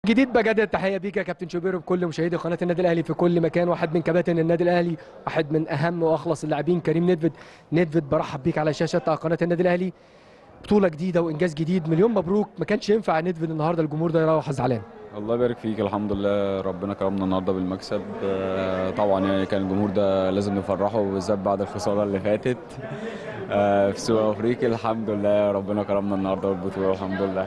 جديد بجد التحيه بيك يا كابتن شوبير وبكل مشاهدي قناه النادي الاهلي في كل مكان واحد من كباتن النادي الاهلي واحد من اهم واخلص اللاعبين كريم ندفد ندفد برحب بيك على شاشه قناه النادي الاهلي بطوله جديده وانجاز جديد مليون مبروك ما كانش ينفع ندفد النهارده الجمهور ده يروح زعلان الله يبارك فيك الحمم لله ربنا كرمنا النهارده بالمكسب آه، طبعا يعني كان الجمهور ده لازم نفرحه بالذات بعد الخساره اللي فاتت آه، في سوبر افريقيا الحمد لله ربنا كرمنا النهارده بالبطوله الحمد لله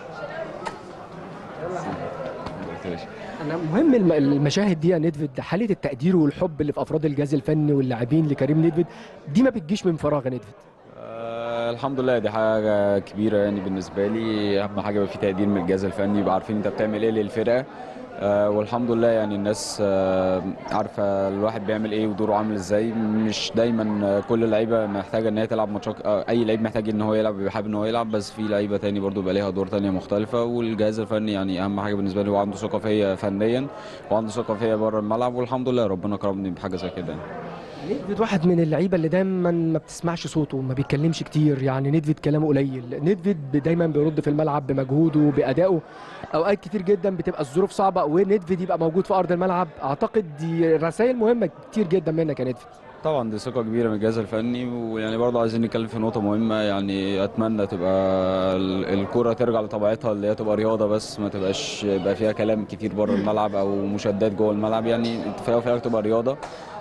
انا مهم الم- المشاهد دي يا ندفد حاله التقدير والحب اللي في افراد الجهاز الفني واللاعبين لكريم ندفد دي ما بتجيش من فراغ يا ندفد آه، الحمد لله دي حاجة كبيرة يعني بالنسبة لي أهم حاجة يبقى في تقدير من الجهاز الفني يبقى عارفين أنت بتعمل إيه للفرقة آه، والحمد لله يعني الناس آه، عارفة الواحد بيعمل إيه ودوره عامل إزاي مش دايما آه، كل اللعيبة محتاجة إن هي تلعب ماتشات آه، أي لعيب محتاج إن هو يلعب بيبقى حابب إن هو يلعب بس في لعيبة تاني برضو بيبقى ليها دور تانية مختلفة والجهاز الفني يعني أهم حاجة بالنسبة لي هو عنده ثقة فيا فنيا وعنده ثقة فيا بره الملعب والحمد لله ربنا كرمني بحاجة زي كده يعني. ندفد واحد من اللعيبه اللي دايما ما بتسمعش صوته ما بيتكلمش كتير يعني ندفد كلامه قليل ندفد دايما بيرد في الملعب بمجهوده بادائه اوقات كتير جدا بتبقى الظروف صعبه وندفد يبقى موجود في ارض الملعب اعتقد دي رسائل مهمه كتير جدا منك يا ندفد طبعا دي ثقة كبيرة من الجهاز الفني ويعني برضه عايزين نتكلم في نقطة مهمة يعني أتمنى تبقى ال- الكرة ترجع لطبيعتها اللي هي تبقى رياضة بس ما تبقاش يبقى فيها كلام كتير بره الملعب أو مشادات جوه الملعب يعني في الأول وفي الآخر تبقى رياضة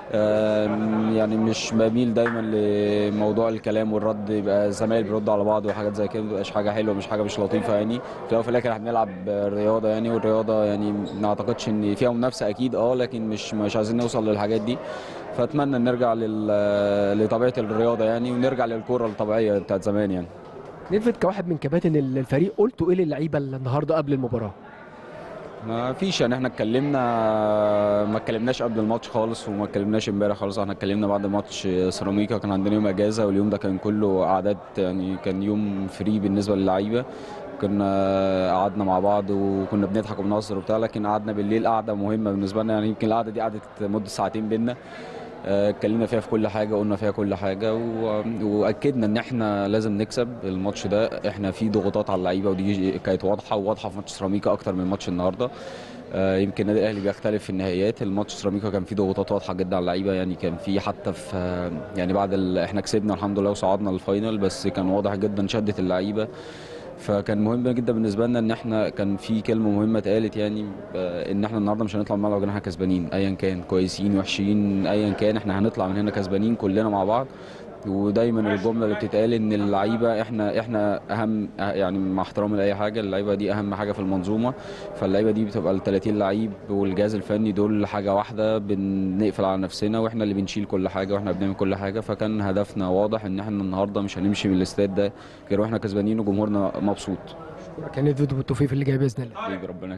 آم، يعني مش بميل دايما لموضوع الكلام والرد يبقى زمايل بيردوا على بعض وحاجات زي كده متبقاش حاجة حلوة مش حاجة مش لطيفة يعني في الأول وفي الآخر احنا بنلعب رياضة يعني والرياضة يعني ما أعتقدش إن فيها منافسة أكيد أه لكن مش مش عايزين نوصل للحاجات دي فاتمنى ان نرجع لل- لطبيعه الرياضه يعني ونرجع للكره الطبيعيه بتاعت زمان يعني ندفد كواحد من كباتن الفريق قلتوا ايه للعيبه النهارده قبل المباراه ما فيش يعني احنا اتكلمنا ما اتكلمناش قبل الماتش خالص وما اتكلمناش امبارح خالص احنا اتكلمنا بعد ماتش سيراميكا كان عندنا يوم اجازه واليوم ده كان كله قعدات يعني كان يوم فري بالنسبه للعيبه كنا قعدنا مع بعض وكنا بنضحك وبنهزر وبتاع لكن قعدنا بالليل قعده مهمه بالنسبه لنا يعني يمكن القعده دي قعدت مده ساعتين بينا آه، اتكلمنا فيها في كل حاجه قلنا فيها كل حاجه و... واكدنا ان احنا لازم نكسب الماتش ده احنا في ضغوطات على اللعيبه ودي كانت واضحه وواضحه في ماتش سيراميكا اكتر من ماتش النهارده آه، يمكن النادي الاهلي بيختلف في النهائيات الماتش سيراميكا كان فيه ضغوطات واضحه جدا على اللعيبه يعني كان في حتى في آه، يعني بعد ال... احنا كسبنا الحمد لله وصعدنا للفاينل بس كان واضح جدا شده اللعيبه فكان مهم جدا بالنسبه لنا ان احنا كان في كلمه مهمه اتقالت يعني آه، ان احنا النهارده مش هنطلع من الملعب غير احنا كسبانين ايا كان كويسين وحشين ايا كان احنا هنطلع من هنا كسبانين كلنا مع بعض ودايما الجمله اللي بتتقال ان اللعيبه احنا احنا اهم يعني مع احترامي لاي حاجه اللعيبه دي اهم حاجه في المنظومه فاللعيبه دي بتبقى ال 30 لعيب والجهاز الفني دول حاجه واحده بنقفل على نفسنا واحنا اللي بنشيل كل حاجه واحنا بنعمل كل حاجه فكان هدفنا واضح ان احنا النهارده مش هنمشي من الاستاد ده غير واحنا كسبانين وجمهورنا مبسوط كان ندفد والتوفيق في اللي جاي باذن الله حبيبي ربنا